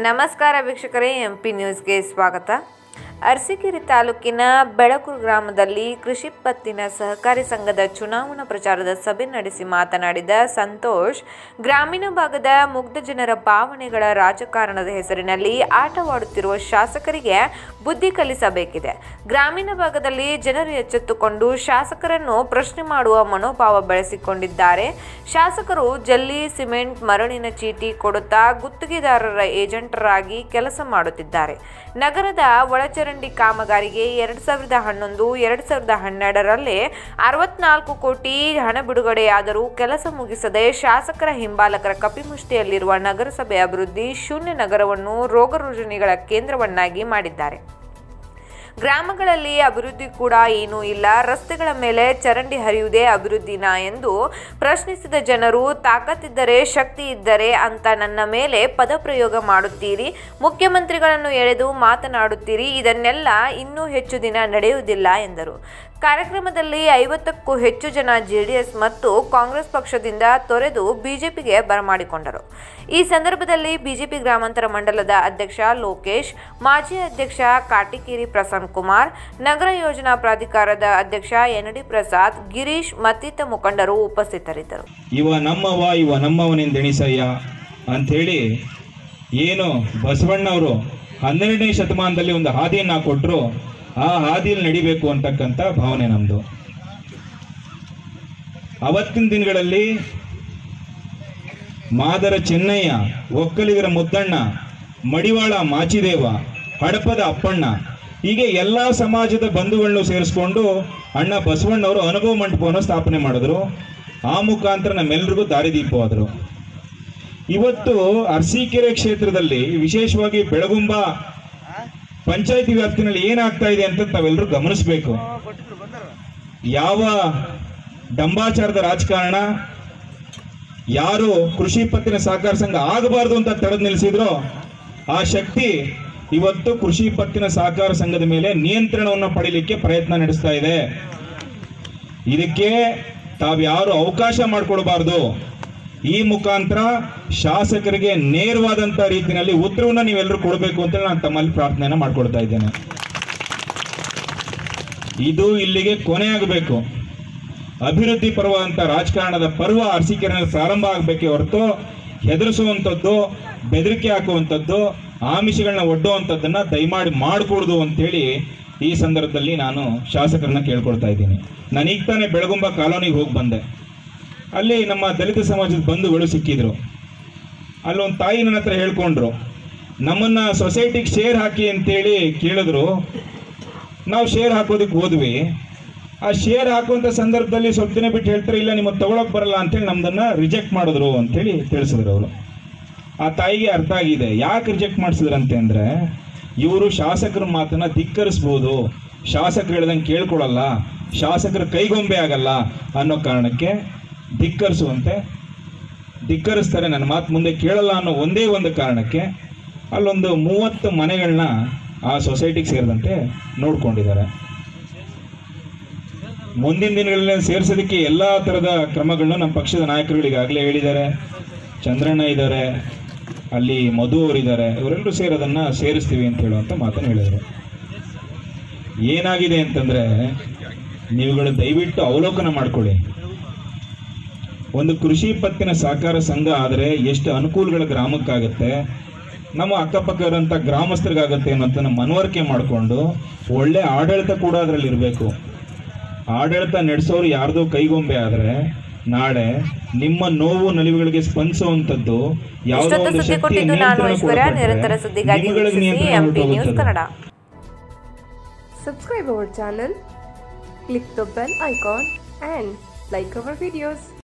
ನಮಸ್ಕಾರ ವೀಕ್ಷಕರೇ M P ನ್ಯೂಸ್ಗೆ ಸ್ವಾಗತ ಅರಸೀಕೆರೆ ತಾಲೂಕಿನ ಬೆಳಕೂರು ಗ್ರಾಮದಲ್ಲಿ ಕೃಷಿ ಪತ್ತಿನ ಸಹಕಾರಿ ಸಂಘದ ಚುನಾವಣಾ ಪ್ರಚಾರದ ಸಭೆ ನಡೆಸಿ ಮಾತನಾಡಿದ ಸಂತೋಷ್ ಗ್ರಾಮೀಣ ಭಾಗದ ಮುಗ್ಧ ಜನರ ಭಾವನೆಗಳ ರಾಜಕಾರಣದ ಹೆಸರಿನಲ್ಲಿ ಆಟವಾಡುತ್ತಿರುವ ಶಾಸಕರಿಗೆ ಬುದ್ಧಿ ಕಲಿಸಬೇಕಿದೆ ಗ್ರಾಮೀಣ ಭಾಗದಲ್ಲಿ ಜನರು ಎಚ್ಚೆತ್ತುಕೊಂಡು ಶಾಸಕರನ್ನು ಪ್ರಶ್ನೆ ಮಾಡುವ ಮನೋಭಾವ ಬೆಳೆಸಿಕೊಂಡಿದ್ದಾರೆ ಶಾಸಕರು ಜಲ್ಲಿ ಸಿಮೆಂಟ್ ಮರಳಿನ ಚೀಟಿ ಕೊಡುತ್ತಾ ಗುತ್ತಿಗೆದಾರರ ಏಜೆಂಟರಾಗಿ ಕೆಲಸ ಮಾಡುತ್ತಿದ್ದಾರೆ ನಗರದ ಒಳಚರಂಡಿ ಕಾಮಗಾರಿಗೆ ಎರಡ್ ಸಾವಿರದ ಹನ್ನೊಂದು ಎರಡ್ ಸಾವಿರದ ಹನ್ನೆರಡರಲ್ಲಿ ಅರವತ್ನಾಲ್ಕು ಕೋಟಿ ಹಣ ಬಿಡುಗಡೆಯಾದರೂ ಕೆಲಸ ಮುಗಿಸದೆ ಶಾಸಕರ ಹಿಂಬಾಲಕರ ಕಪಿಮುಷ್ಟಿಯಲ್ಲಿರುವ ನಗರಸಭೆ ಅಭಿವೃದ್ಧಿ ಶೂನ್ಯ ನಗರವನ್ನು ರೋಗ ರುಜಿನಿಗಳ ಕೇಂದ್ರವನ್ನಾಗಿ ಮಾಡಿದ್ದಾರೆ ಗ್ರಾಮಗಳಲ್ಲಿ ಅಭಿವೃದ್ಧಿ ಕೂಡ ಏನೂ ಇಲ್ಲ ರಸ್ತೆಗಳ ಮೇಲೆ ಚರಂಡಿ ಹರಿಯುವುದೇ ಅಭಿವೃದ್ಧಿನಾ ಎಂದು ಪ್ರಶ್ನಿಸಿದ ಜನರು ತಾಕತ್ತಿದ್ದರೆ ಶಕ್ತಿ ಇದ್ದರೆ ಅಂತ ನನ್ನ ಮೇಲೆ ಪದಪ್ರಯೋಗ ಮಾಡುತ್ತೀರಿ ಮುಖ್ಯಮಂತ್ರಿಗಳನ್ನು ಎಳೆದು ಮಾತನಾಡುತ್ತೀರಿ ಇದನ್ನೆಲ್ಲ ಇನ್ನೂ ಹೆಚ್ಚು ದಿನ ನಡೆಯುವುದಿಲ್ಲ ಎಂದರು ಕಾರ್ಯಕ್ರಮದಲ್ಲಿ ಐವತ್ತಕ್ಕೂ ಹೆಚ್ಚು ಜನ ಜೆಡಿಎಸ್ ಮತ್ತು ಕಾಂಗ್ರೆಸ್ ಪಕ್ಷದಿಂದ ತೊರೆದು ಬಿಜೆಪಿಗೆ ಬರಮಾಡಿಕೊಂಡರು ಈ ಸಂದರ್ಭದಲ್ಲಿ ಬಿಜೆಪಿ ಗ್ರಾಮಾಂತರ ಮಂಡಲದ ಅಧ್ಯಕ್ಷ ಲೋಕೇಶ್ ಮಾಜಿ ಅಧ್ಯಕ್ಷ ಕಾಟಿಕೇರಿ ಪ್ರಸನ್ನ ಕುಮಾರ್ ನಗರ ಯೋಜನಾ ಪ್ರಾಧಿಕಾರದ ಅಧ್ಯಕ್ಷ ಎನ್ ಡಿ ಪ್ರಸಾದ್ ಗಿರೀಶ್ ಮತ್ತಿತರ ಮುಖಂಡರು ಉಪಸ್ಥಿತರಿದ್ದರು ಇವ ನಮ್ಮವ ಇವ ನಮ್ಮವನೆಂದೆಣಿಸಯ್ಯ ಅಂಥೇಳಿ ಏನು ಬಸವಣ್ಣವರು ಹನ್ನೆರಡನೇ ಶತಮಾನದಲ್ಲಿ ಒಂದು ಹಾದಿಯನ್ನು ಕೊಟ್ಟರು ಆ ಹಾದಿಯಲ್ಲಿ ನಡಿಬೇಕು ಅಂತಕ್ಕಂಥ ಭಾವನೆ ನಮ್ಮದು ಅವತ್ತಿನ ದಿನಗಳಲ್ಲಿ ಮಾದರ ಚೆನ್ನಯ್ಯ ಒಕ್ಕಲಿಗರ ಮುದ್ದಣ್ಣ ಮಡಿವಾಳ ಮಾಚಿದೇವ ಹಡಪದ ಅಪ್ಪಣ್ಣ ಹೀಗೆ ಎಲ್ಲ ಸಮಾಜದ ಬಂಧುಗಳನ್ನು ಸೇರಿಸ್ಕೊಂಡು ಅಣ್ಣ ಬಸವಣ್ಣವರು ಅನುಭವ ಮಂಟಪವನ್ನು ಸ್ಥಾಪನೆ ಮಾಡಿದ್ರು ಆ ಮುಖಾಂತರ ನಮ್ಮೆಲ್ರಿಗೂ ದಾರಿದೀಪವಾದರು ಇವತ್ತು ಅರಸೀಕೆರೆ ಕ್ಷೇತ್ರದಲ್ಲಿ ವಿಶೇಷವಾಗಿ ಬೆಳಗುಂಬ ಪಂಚಾಯತಿ ವ್ಯಾಪ್ತಿನಲ್ಲಿ ಏನಾಗ್ತಾ ಇದೆ ಅಂತ ತಾವೆಲ್ಲರೂ ಗಮನಿಸಬೇಕು ಯಾವ ಡಂಬಾಚಾರದ ರಾಜಕಾರಣ ಯಾರು ಕೃಷಿ ಪತ್ತಿನ ಸಹಕಾರ ಸಂಘ ಆಗಬಾರದು ಅಂತ ತಡೆದು ನಿಲ್ಲಿಸಿದ್ರೋ ಆ ಶಕ್ತಿ ಇವತ್ತು ಕೃಷಿ ಪತ್ತಿನ ಸಹಕಾರ ಸಂಘದ ಮೇಲೆ ನಿಯಂತ್ರಣವನ್ನು ಪಡೀಲಿಕ್ಕೆ ಪ್ರಯತ್ನ ನಡೆಸ್ತಾ ಇದೆ ಇದಕ್ಕೆ ತಾವ್ಯಾರು ಅವಕಾಶ ಮಾಡಿಕೊಡಬಾರ್ದು ಈ ಮುಖಾಂತರ ಶಾಸಕರಿಗೆ ನೇರವಾದಂತ ರೀತಿಯಲ್ಲಿ ಉತ್ತರವನ್ನ ನೀವೆಲ್ಲರೂ ಕೊಡಬೇಕು ಅಂತ ನಾನು ತಮ್ಮಲ್ಲಿ ಪ್ರಾರ್ಥನೆಯನ್ನ ಮಾಡ್ಕೊಳ್ತಾ ಇದ್ದೇನೆ ಇದು ಇಲ್ಲಿಗೆ ಕೊನೆಯಾಗಬೇಕು ಅಭಿವೃದ್ಧಿ ಪರವಾದಂಥ ರಾಜಕಾರಣದ ಪರ್ವ ಅರಸೀಕೆರೆಯಲ್ಲಿ ಪ್ರಾರಂಭ ಆಗಬೇಕೇ ಹೊರತು ಹೆದರಿಸುವಂಥದ್ದು ಬೆದರಿಕೆ ಹಾಕುವಂಥದ್ದು ಆಮಿಷಗಳನ್ನ ಒಡ್ಡುವಂಥದ್ದನ್ನ ದಯಮಾಡಿ ಮಾಡಕೂಡ್ದು ಅಂತೇಳಿ ಈ ಸಂದರ್ಭದಲ್ಲಿ ನಾನು ಶಾಸಕರನ್ನ ಕೇಳ್ಕೊಳ್ತಾ ಇದ್ದೀನಿ ನಾನು ಈಗ ತಾನೇ ಬೆಳಗುಂಬ ಕಾಲೋನಿಗೆ ಹೋಗಿ ಬಂದೆ ಅಲ್ಲಿ ನಮ್ಮ ದಲಿತ ಸಮಾಜದ ಬಂಧುಗಳು ಸಿಕ್ಕಿದ್ರು ಅಲ್ಲೊಂದು ತಾಯಿ ನನ್ನ ಹತ್ರ ಹೇಳ್ಕೊಂಡ್ರು ನಮ್ಮನ್ನ ಸೊಸೈಟಿಗೆ ಶೇರ್ ಹಾಕಿ ಅಂತೇಳಿ ಕೇಳಿದ್ರು ನಾವು ಶೇರ್ ಹಾಕೋದಕ್ಕೆ ಹೋದ್ವಿ ಆ ಶೇರ್ ಹಾಕುವಂಥ ಸಂದರ್ಭದಲ್ಲಿ ಸ್ವಲ್ಪ ದಿನ ಬಿಟ್ಟು ಹೇಳ್ತಾರೆ ಇಲ್ಲ ನಿಮಗೆ ತಗೊಳಕ್ ಬರಲ್ಲ ಅಂತೇಳಿ ನಮ್ದನ್ನ ರಿಜೆಕ್ಟ್ ಮಾಡಿದ್ರು ಅಂತೇಳಿ ತಿಳಿಸಿದ್ರು ಅವರು ಆ ತಾಯಿಗೆ ಅರ್ಥ ಆಗಿದೆ ಯಾಕೆ ರಿಜೆಕ್ಟ್ ಮಾಡಿಸಿದ್ರಂತೆ ಅಂದ್ರೆ ಇವರು ಶಾಸಕರ ಮಾತನ್ನ ಧಿಕ್ಕರಿಸ್ಬೋದು ಶಾಸಕರು ಹೇಳ್ದಂಗೆ ಕೇಳ್ಕೊಳಲ್ಲ ಶಾಸಕರ ಕೈಗೊಂಬೆ ಆಗಲ್ಲ ಅನ್ನೋ ಕಾರಣಕ್ಕೆ ಧಿಕ್ಕರಿಸುವಂತೆ ಧಿಕ್ಕರಿಸ್ತಾರೆ ನನ್ನ ಮಾತು ಮುಂದೆ ಕೇಳಲ್ಲ ಅನ್ನೋ ಒಂದೇ ಒಂದು ಕಾರಣಕ್ಕೆ ಅಲ್ಲೊಂದು ಮೂವತ್ತು ಮನೆಗಳನ್ನ ಆ ಸೊಸೈಟಿಗೆ ಸೇರಿದಂತೆ ನೋಡ್ಕೊಂಡಿದ್ದಾರೆ ಮುಂದಿನ ದಿನಗಳಲ್ಲಿ ಸೇರಿಸೋದಕ್ಕೆ ಎಲ್ಲ ಥರದ ಕ್ರಮಗಳನ್ನು ನಮ್ಮ ಪಕ್ಷದ ನಾಯಕರುಗಳು ಈಗಾಗಲೇ ಹೇಳಿದ್ದಾರೆ ಚಂದ್ರಣ್ಣ ಇದ್ದಾರೆ ಅಲ್ಲಿ ಮಧು ಅವರಿದ್ದಾರೆ ಇವರೆಲ್ಲರೂ ಸೇರಿ ಅದನ್ನು ಸೇರಿಸ್ತೀವಿ ಅಂತ ಹೇಳುವಂಥ ಮಾತನ್ನು ಹೇಳಿದರು ಏನಾಗಿದೆ ಅಂತಂದರೆ ನೀವುಗಳು ದಯವಿಟ್ಟು ಅವಲೋಕನ ಮಾಡ್ಕೊಳ್ಳಿ ಒಂದು ಕೃಷಿ ಪತ್ತಿನ ಸಹಕಾರ ಸಂಘ ಆದರೆ ಎಷ್ಟು ಅನುಕೂಲಗಳ ಗ್ರಾಮಕ್ಕಾಗತ್ತೆ ನಮ್ಮ ಅಕ್ಕಪಕ್ಕ ಇರೋಂಥ ಗ್ರಾಮಸ್ಥರಿಗಾಗತ್ತೆ ಅನ್ನೋಂಥ ಮನವರಿಕೆ ಮಾಡಿಕೊಂಡು ಒಳ್ಳೆ ಆಡಳಿತ ಕೂಡ ಅದರಲ್ಲಿ ಇರಬೇಕು ಆಡಳಿತ ನಡೆಸೋರು ಯಾರ್ದೋ ಕೈಗೊಂಬೆ ಆದರೆ ನಾಳೆ ನಿಮ್ಮ ನೋವು ನಲಿವುಗಳಿಗೆ ಸ್ಪಂದಿಸುವಂಥದ್ದು ಯಾವುದೋ ಇಷ್ಟೊತ್ತು ಒಂದು ಸುದ್ದಿ ಶಕ್ತಿಯ ಕೊಟ್ಟಿದ್ದು ನಾನು ನಿಯಂತ್ರಣ ಐಶ್ವರ್ಯ ಕೊಟ್ಬಿಟ್ರೆ ನಿರಂತರ ಸುದ್ದಿಗಾಗಿ ನಿಮ್ಮಗಳಿಗೆ ವೀಕ್ಷಿಸಿ ನಿಯಂತ್ರಣ ಎಂ ಪಿ ನ್ಯೂಸ್ ಹೊರಟೋಗುತ್ತದೆ. Kannada Subscribe our channel, click the bell icon and like our videos.